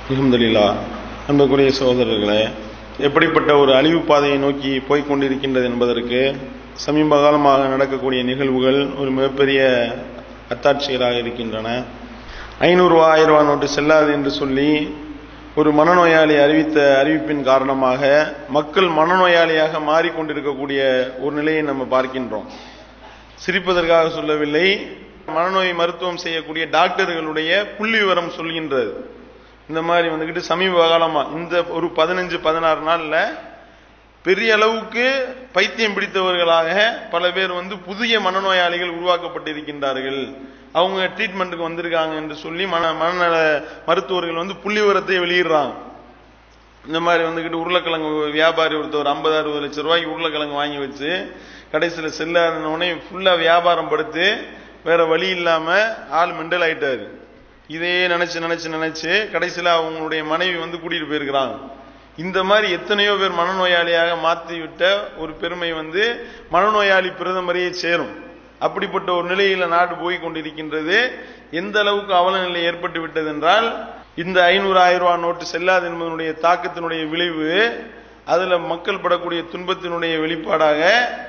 அல்ஹம்துலில்லா அன்புக்குரிய சகோதரர்களே எப்படிப்பட்ட ஒரு அழிவு பாதையை நோக்கி போய்க் கொண்டிருக்கின்றது என்பதற்கு சமீப காலமாக நடக்கக்கூடிய நிகழ்வுகள் ஒரு மிகப்பெரிய அத்தாட்சிகளாக இருக்கின்றன ஐநூறுரூவா ஆயிரம் ரூபா நோட்டு செல்லாது என்று சொல்லி ஒரு மனநோயாளி அறிவித்த அறிவிப்பின் காரணமாக மக்கள் மனநோயாளியாக மாறிக்கொண்டிருக்கக்கூடிய ஒரு நிலையை நம்ம பார்க்கின்றோம் சிரிப்பதற்காக சொல்லவில்லை மனநோய் மருத்துவம் செய்யக்கூடிய டாக்டர்களுடைய புள்ளி விவரம் சொல்கின்றது இந்த மாதிரி வந்துக்கிட்டு சமீப காலமா இந்த ஒரு பதினஞ்சு பதினாறு நாள்ல பெரிய அளவுக்கு பைத்தியம் பிடித்தவர்களாக பல பேர் வந்து புதிய மனநோயாளிகள் உருவாக்கப்பட்டிருக்கின்றார்கள் அவங்க ட்ரீட்மெண்ட்டுக்கு வந்திருக்காங்க என்று சொல்லி மன மனநல மருத்துவர்கள் வந்து புள்ளி விவரத்தை வெளியிடுறாங்க இந்த மாதிரி வந்துக்கிட்டு உருளைக்கிழங்கு வியாபாரி ஒருத்தர் ஐம்பது அறுபது லட்சம் ரூபாய்க்கு உருளைக்கிழங்கு வாங்கி வச்சு கடைசியில் செல்லாதனோடனே ஃபுல்லாக வியாபாரம் படுத்து வேற வழி இல்லாம ஆள் மெண்டல் ஆயிட்டாரு இதே நினைச்சு நினைச்சு நினைச்சு கடைசியில் அவங்களுடைய மனைவி வந்து கூட்டிட்டு போயிருக்கிறாங்க இந்த மாதிரி எத்தனையோ பேர் மனநோயாளியாக மாற்றி விட்ட ஒரு பெருமை வந்து மனநோயாளி பிரதமரையே சேரும் அப்படிப்பட்ட ஒரு நிலையில நாடு போய் கொண்டிருக்கின்றது எந்த அளவுக்கு அவல நிலை ஏற்பட்டு விட்டது என்றால் இந்த ஐநூறு ஆயிரம் ரூபாய் நோட்டு செல்லாது என்பதனுடைய தாக்கத்தினுடைய விளைவு அதுல மக்கள் படக்கூடிய துன்பத்தினுடைய வெளிப்பாடாக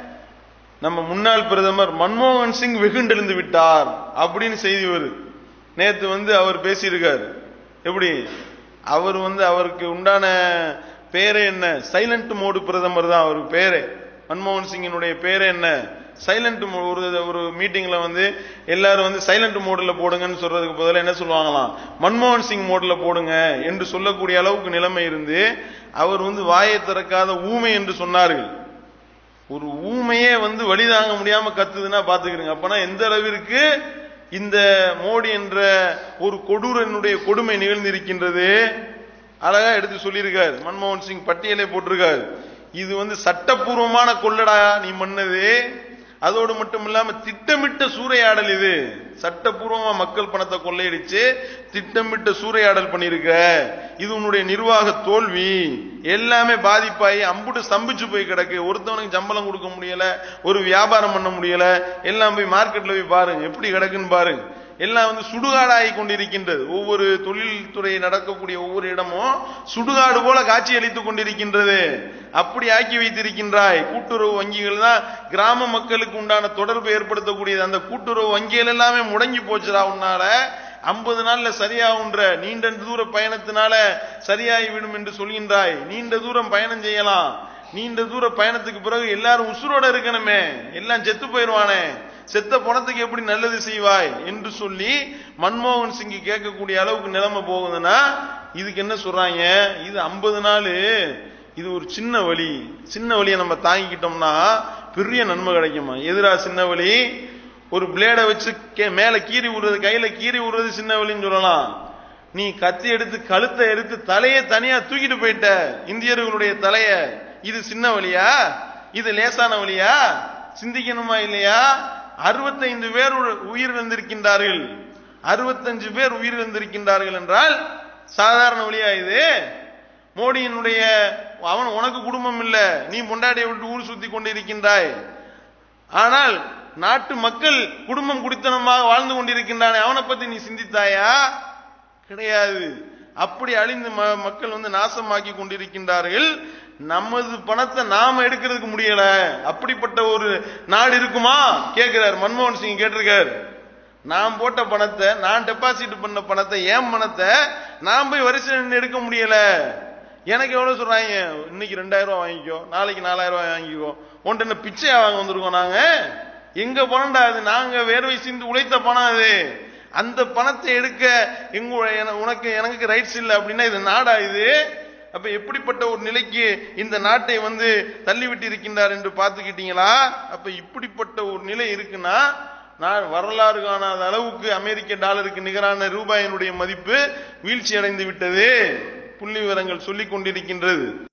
நம்ம முன்னாள் பிரதமர் மன்மோகன் சிங் வெகுண்டெழுந்து விட்டார் அப்படின்னு செய்தி வருது நேத்து வந்து அவர் பேசியிருக்காரு எப்படி அவர் வந்து அவருக்கு உண்டான பேரே என்ன சைலண்ட் மோடு பிரதமர் தான் அவருக்கு பேரே மன்மோகன் சிங்கினுடைய பேரே என்ன சைலண்ட் ஒரு ஒரு மீட்டிங்ல வந்து எல்லாரும் வந்து சைலண்ட் மோட்ல போடுங்கன்னு சொல்றதுக்கு பதிலாக என்ன சொல்லுவாங்களாம் மன்மோகன் சிங் மோட்ல போடுங்க என்று சொல்லக்கூடிய அளவுக்கு நிலைமை இருந்து அவர் வந்து வாயை திறக்காத ஊமை என்று சொன்னார்கள் ஒரு ஊமையே வந்து வழி தாங்க முடியாம கத்துதுன்னா பாத்துக்கிறீங்க அப்பனா எந்த அளவிற்கு இந்த மோடி என்ற ஒரு கொடூரனுடைய கொடுமை நிகழ்ந்திருக்கின்றது அழகா எடுத்து சொல்லியிருக்காரு மன்மோகன் சிங் பட்டியலை போட்டிருக்காரு இது வந்து சட்டப்பூர்வமான கொள்ளடா நீ பண்ணது அதோடு மட்டும் இல்லாம திட்டமிட்ட சூறையாடல் இது சட்டப்பூர்வமா மக்கள் பணத்தை கொள்ளையடிச்சு திட்டமிட்ட சூறையாடல் பண்ணிருக்க இது உன்னுடைய நிர்வாக தோல்வி எல்லாமே பாதிப்பாயி அம்புட்டு ஸ்தம்பிச்சு போய் கிடக்கு ஒருத்தவனுக்கு சம்பளம் கொடுக்க முடியல ஒரு வியாபாரம் பண்ண முடியல எல்லாம் போய் மார்க்கெட்ல போய் பாருங்க எப்படி கிடக்குன்னு பாருங்க எல்லாம் வந்து சுடுகாடாகி கொண்டிருக்கின்றது ஒவ்வொரு தொழில்துறை நடக்கக்கூடிய ஒவ்வொரு இடமும் சுடுகாடு போல காட்சி அளித்துக் கொண்டிருக்கின்றது அப்படி ஆக்கி வைத்திருக்கின்றாய் கூட்டுறவு வங்கிகள் தான் கிராம மக்களுக்கு உண்டான தொடர்பு ஏற்படுத்தக்கூடியது அந்த கூட்டுறவு வங்கிகள் எல்லாமே முடங்கி போச்சுடா உன்னால ஐம்பது நாள்ல சரியாகுன்ற நீண்ட தூர பயணத்தினால சரியாகி விடும் என்று சொல்கின்றாய் நீண்ட தூரம் பயணம் செய்யலாம் நீண்ட தூர பயணத்துக்கு பிறகு எல்லாரும் உசுரோட இருக்கணுமே எல்லாம் செத்து போயிருவானே செத்த பணத்துக்கு எப்படி நல்லது செய்வாய் என்று சொல்லி மன்மோகன் சிங் கேட்கக்கூடிய அளவுக்கு நிலைமை போகுதுன்னா இதுக்கு என்ன சொல்றாங்க இது ஐம்பது நாள் இது ஒரு சின்ன வழி சின்ன வழியை நம்ம தாங்கிக்கிட்டோம்னா பெரிய நன்மை கிடைக்குமா எதிரா சின்ன வழி ஒரு பிளேடை வச்சு மேல கீறி விடுறது கையில கீறி விடுறது சின்ன வழின்னு சொல்லலாம் நீ கத்தி எடுத்து கழுத்தை எடுத்து தலையை தனியா தூக்கிட்டு போயிட்ட இந்தியர்களுடைய தலைய இது சின்ன வழியா இது லேசான வழியா சிந்திக்கணுமா இல்லையா அறுபத்தைந்து பேர் உயிரிழந்திருக்கின்றார்கள் அறுபத்தஞ்சு பேர் உயிரிழந்திருக்கின்றார்கள் என்றால் சாதாரண வழியா இது மோடியினுடைய அவன் உனக்கு குடும்பம் இல்ல நீ பொண்டாட்டியை விட்டு ஊர் சுத்தி கொண்டிருக்கின்றாய் ஆனால் நாட்டு மக்கள் குடும்பம் குடித்தனமாக வாழ்ந்து கொண்டிருக்கின்றானே அவனை பத்தி நீ சிந்தித்தாயா கிடையாது அப்படி அழிந்து மக்கள் வந்து நாசமாக்கி கொண்டிருக்கின்றார்கள் நமது பணத்தை நாம எடுக்கிறதுக்கு முடியல அப்படிப்பட்ட ஒரு நாடு இருக்குமா கேட்கிறார் மன்மோகன் சிங் கேட்டிருக்காரு நான் போட்ட பணத்தை நான் டெபாசிட் பண்ண பணத்தை ஏன் பணத்தை நான் போய் வரிசை எடுக்க முடியல எனக்கு எவ்வளவு சொல்றாங்க இன்னைக்கு ரெண்டாயிரம் ரூபாய் வாங்கிக்கோ நாளைக்கு நாலாயிரம் ரூபாய் வாங்கிக்கோ ஒன்று என்ன பிச்சையா வாங்க வந்திருக்கோம் நாங்க எங்க பணம்டா அது நாங்க வேர்வை சிந்து உழைத்த பணம் அது அந்த பணத்தை எடுக்க எங்க உனக்கு எனக்கு ரைட்ஸ் இல்லை அப்படின்னா இது நாடா இது அப்ப எப்படிப்பட்ட ஒரு நிலைக்கு இந்த நாட்டை வந்து தள்ளிவிட்டு இருக்கின்றார் என்று பார்த்துக்கிட்டீங்களா அப்ப இப்படிப்பட்ட ஒரு நிலை இருக்குன்னா நான் வரலாறு காணாத அளவுக்கு அமெரிக்க டாலருக்கு நிகரான ரூபாயினுடைய மதிப்பு வீழ்ச்சி அடைந்து விட்டது புள்ளி விவரங்கள் சொல்லிக் கொண்டிருக்கின்றது